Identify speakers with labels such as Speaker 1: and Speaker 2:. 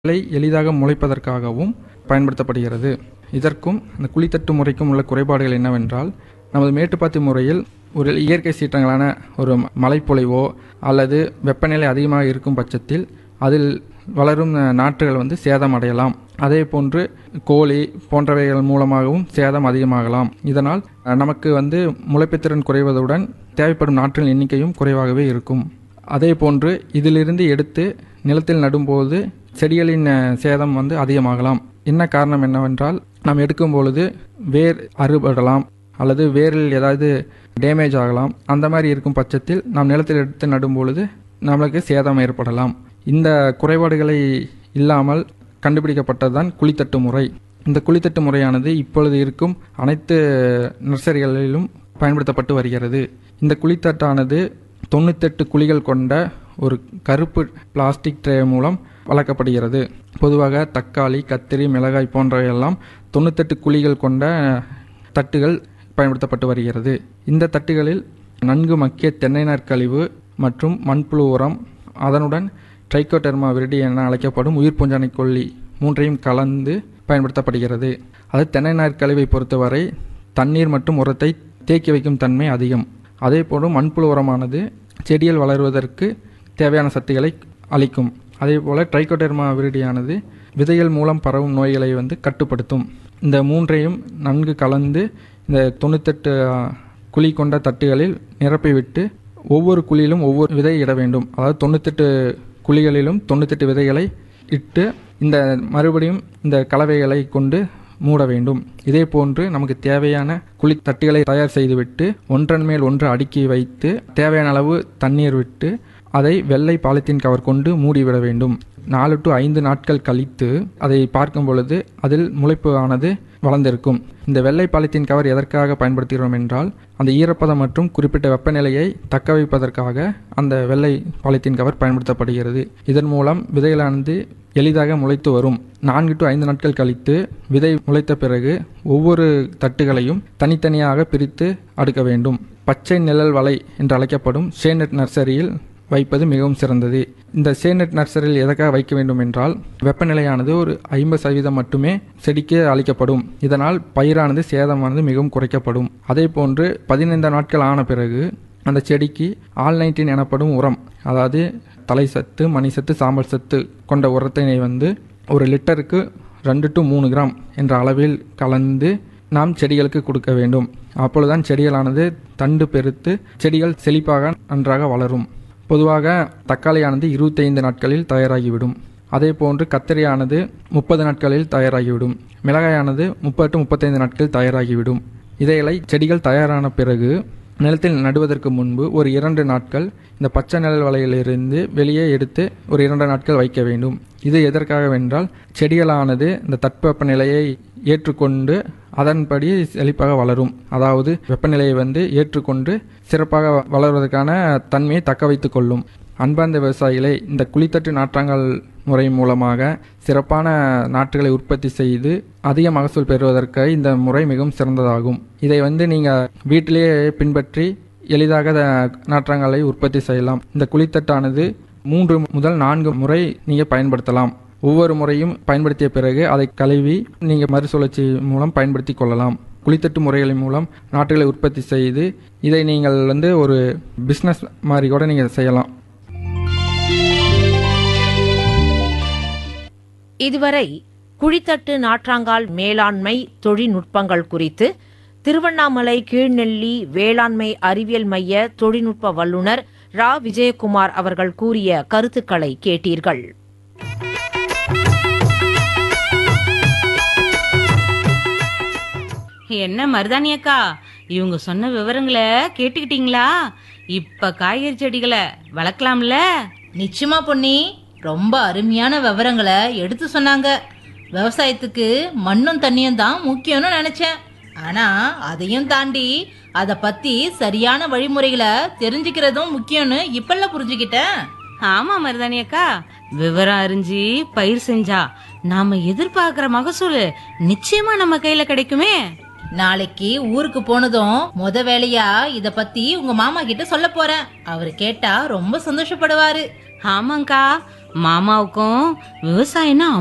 Speaker 1: விதை எளிதாக முளைப்பதற்காகவும் பயன்படுத்தப்படுகிறது இதற்கும் இந்த குழித்தட்டு முறைக்கும் உள்ள குறைபாடுகள் என்னவென்றால் நமது மேட்டுப்பாத்தி முறையில் ஒரு இயற்கை சீற்றங்களான ஒரு மழைப்பொழிவோ அல்லது வெப்பநிலை அதிகமாக இருக்கும் பட்சத்தில் அதில் வளரும் அஹ், நாற்றுகள் வந்து சேதம் அடையலாம் அதே போன்று கோழி போன்றவைகள் மூலமாகவும் சேதம் அதிகமாகலாம் இதனால் அஹ், நமக்கு வந்து முளைப்புத்திறன் குறைவதுடன் தேவைப்படும் நாற்றின் எண்ணிக்கையும் குறைவாகவே இருக்கும் அதே போன்று இதிலிருந்து எடுத்து நிலத்தில் நடும்போது செடிகளின் அஹ், சேதம் வந்து அதிகமாகலாம் என்ன காரணம் என்னவென்றால் நாம் எடுக்கும் பொழுது வேர் அறுபடலாம் அல்லது வேரில் ஏதாவது டேமேஜ் ஆகலாம் அந்த மாதிரி இருக்கும் பட்சத்தில் நாம் நிலத்தில் எடுத்து நடும் பொழுது நம்மளுக்கு சேதம் ஏற்படலாம் இந்த குறைபாடுகளை இல்லாமல் கண்டுபிடிக்கப்பட்டதுதான் குழித்தட்டு முறை இந்த குழித்தட்டு முறையானது இப்பொழுது இருக்கும் அனைத்து நர்சரிகளிலும் பயன்படுத்தப்பட்டு வருகிறது இந்த குழித்தட்டானது தொண்ணூத்தெட்டு குழிகள் கொண்ட ஒரு கருப்பு பிளாஸ்டிக் ட்ரே மூலம் வளர்க்கப்படுகிறது பொதுவாக தக்காளி கத்திரி மிளகாய் போன்றவையெல்லாம் தொண்ணூத்தெட்டு குழிகள் கொண்ட தட்டுகள் பயன்படுத்தப்பட்டு வருகிறது இந்த தட்டுகளில் நன்கு மக்கிய தென்னை நார் கழிவு மற்றும் மண்புழு உரம் அதனுடன் ட்ரைகோடெர்மா விரிடி என அழைக்கப்படும் உயிர் பூஞ்சானை கொல்லி மூன்றையும் கலந்து பயன்படுத்தப்படுகிறது அது தென்னை நார் கழிவை பொறுத்தவரை தண்ணீர் மற்றும் உரத்தை தேக்கி வைக்கும் தன்மை அதிகம் அதே போன்று மண்புழு உரமானது செடிகள் வளருவதற்கு தேவையான சக்திகளை அளிக்கும் அதே போல் ட்ரைகோடெர்மா விரிடியானது விதைகள் மூலம் பரவும் நோய்களை வந்து கட்டுப்படுத்தும் இந்த மூன்றையும் நன்கு கலந்து இந்த தொண்ணூத்தெட்டு ஆ, குழி கொண்ட தட்டுகளில் நிரப்பிவிட்டு ஒவ்வொரு குழியிலும் ஒவ்வொரு விதை இட வேண்டும் அதாவது தொண்ணூத்தெட்டு குழிகளிலும் தொண்ணூத்தெட்டு விதைகளை இட்டு இந்த மறுபடியும் இந்த கலவைகளை கொண்டு மூட வேண்டும் இதே போன்று நமக்கு தேவையான குழி தட்டுகளை தயார் செய்துவிட்டு ஒன்றன் மேல் ஒன்று அடுக்கி வைத்து தேவையான அளவு தண்ணீர் விட்டு அதை வெள்ளை பாலித்தீன் கவர் கொண்டு மூடிவிட வேண்டும் நாலு டு ஐந்து நாட்கள் கழித்து அதை பார்க்கும் பொழுது அதில் முளைப்பு ஆனது வளர்ந்திருக்கும் இந்த வெள்ளை பாலித்தீன் கவர் எதற்காக பயன்படுத்துகிறோம் என்றால் அந்த ஈரப்பதம் மற்றும் குறிப்பிட்ட வெப்பநிலையை தக்க வைப்பதற்காக அந்த வெள்ளை பாலித்தீன் கவர் பயன்படுத்தப்படுகிறது இதன் மூலம் விதைகளானது எளிதாக முளைத்து வரும் நான்கு டு ஐந்து நாட்கள் கழித்து விதை முளைத்த பிறகு ஒவ்வொரு தட்டுகளையும் தனித்தனியாக பிரித்து அடுக்க வேண்டும் பச்சை நிழல் வலை என்று அழைக்கப்படும் ஷேனட் நர்சரியில் வைப்பது மிகவும் சிறந்தது இந்த சேனட் நர்சரியில் எதற்காக வைக்க வேண்டும் என்றால் வெப்பநிலையானது ஒரு ஐம்பது சதவீதம் மட்டுமே செடிக்கு அளிக்கப்படும் இதனால் பயிரானது சேதமானது மிகவும் குறைக்கப்படும் அதே போன்று பதினைந்து நாட்கள் ஆன பிறகு அந்த செடிக்கு ஆல் நைன்டீன் எனப்படும் உரம் அதாவது தலை சத்து மணி சத்து சாம்பல் சத்து கொண்ட உரத்தினை வந்து ஒரு லிட்டருக்கு ரெண்டு டு மூணு கிராம் என்ற அளவில் கலந்து நாம் செடிகளுக்கு கொடுக்க வேண்டும் அப்பொழுதுதான் செடிகளானது தண்டு பெருத்து செடிகள் செழிப்பாக நன்றாக வளரும் பொதுவாக தக்காளியானது இருபத்தைந்து நாட்களில் தயாராகிவிடும் அதே போன்று கத்திரியானது முப்பது நாட்களில் தயாராகிவிடும் மிளகாயானது முப்பது டு முப்பத்தைந்து நாட்களில் தயாராகிவிடும் இதைகளை செடிகள் தயாரான பிறகு நிலத்தில் நடுவதற்கு முன்பு ஒரு இரண்டு நாட்கள் இந்த பச்சை நிழல் வலையிலிருந்து வெளியே எடுத்து ஒரு இரண்டு நாட்கள் வைக்க வேண்டும் இது எதற்காகவென்றால் செடிகளானது இந்த தட்பவெப்ப நிலையை ஏற்றுக்கொண்டு அதன்படி செழிப்பாக வளரும் அதாவது வெப்பநிலையை வந்து ஏற்றுக்கொண்டு சிறப்பாக வளர்வதற்கான தன்மையை தக்க வைத்துக் கொள்ளும் அன்பார்ந்த விவசாயிகளே இந்த குழித்தட்டு நாற்றாங்கல் முறை மூலமாக சிறப்பான நாற்றுகளை உற்பத்தி செய்து அதிக மகசூல் பெறுவதற்கு இந்த முறை மிகவும் சிறந்ததாகும் இதை வந்து நீங்கள் வீட்டிலேயே பின்பற்றி எளிதாக த- நாற்றாங்கலை உற்பத்தி செய்யலாம் இந்த குழித்தட்டானது மூன்று முதல் நான்கு முறை நீங்கள் பயன்படுத்தலாம் ஒவ்வொரு முறையும் பயன்படுத்திய பிறகு அதை கழுவி நீங்கள் மறுசுழற்சி மூலம் பயன்படுத்தி கொள்ளலாம் குளித்தட்டு முறைகளின் மூலம் நாற்றுகளை உற்பத்தி செய்து இதை நீங்கள் வந்து ஒரு பிஸ்னஸ் மாதிரி கூட நீங்கள் செய்யலாம்
Speaker 2: இதுவரை குழித்தட்டு நாற்றாங்கால் மேலாண்மை தொழில்நுட்பங்கள் குறித்து திருவண்ணாமலை கீழ்நெல்லி வேளாண்மை அறிவியல் மைய தொழில்நுட்ப வல்லுநர் ரா விஜயகுமார் அவர்கள் கூறிய கருத்துக்களை கேட்டீர்கள்
Speaker 3: என்ன மருதாணி அக்கா இவங்க சொன்ன விவரங்களை கேட்டுக்கிட்டீங்களா இப்ப காய்கறி செடிகளை வளர்க்கலாம்ல
Speaker 4: நிச்சயமா பொன்னி ரொம்ப அருமையான விவரங்களை எடுத்து சொன்னாங்க விவசாயத்துக்கு மண்ணும் தண்ணியும் தான் முக்கியம்னு நினைச்சேன் ஆனா அதையும் தாண்டி அதை பத்தி சரியான வழிமுறைகளை தெரிஞ்சுக்கிறதும் முக்கியம்னு இப்பெல்லாம் புரிஞ்சுக்கிட்டேன்
Speaker 3: ஆமா மருதாணி அக்கா விவரம் அறிஞ்சு பயிர் செஞ்சா நாம எதிர்பார்க்கிற மகசூல் நிச்சயமா நம்ம கையில கிடைக்குமே
Speaker 4: நாளைக்கு ஊருக்கு போனதும் முத வேலையா இத பத்தி உங்க மாமா கிட்ட சொல்ல போறேன் அவரு கேட்டா ரொம்ப சந்தோஷப்படுவாரு
Speaker 3: ஆமாங்கா மாமாவுக்கும் விவசாயம்னா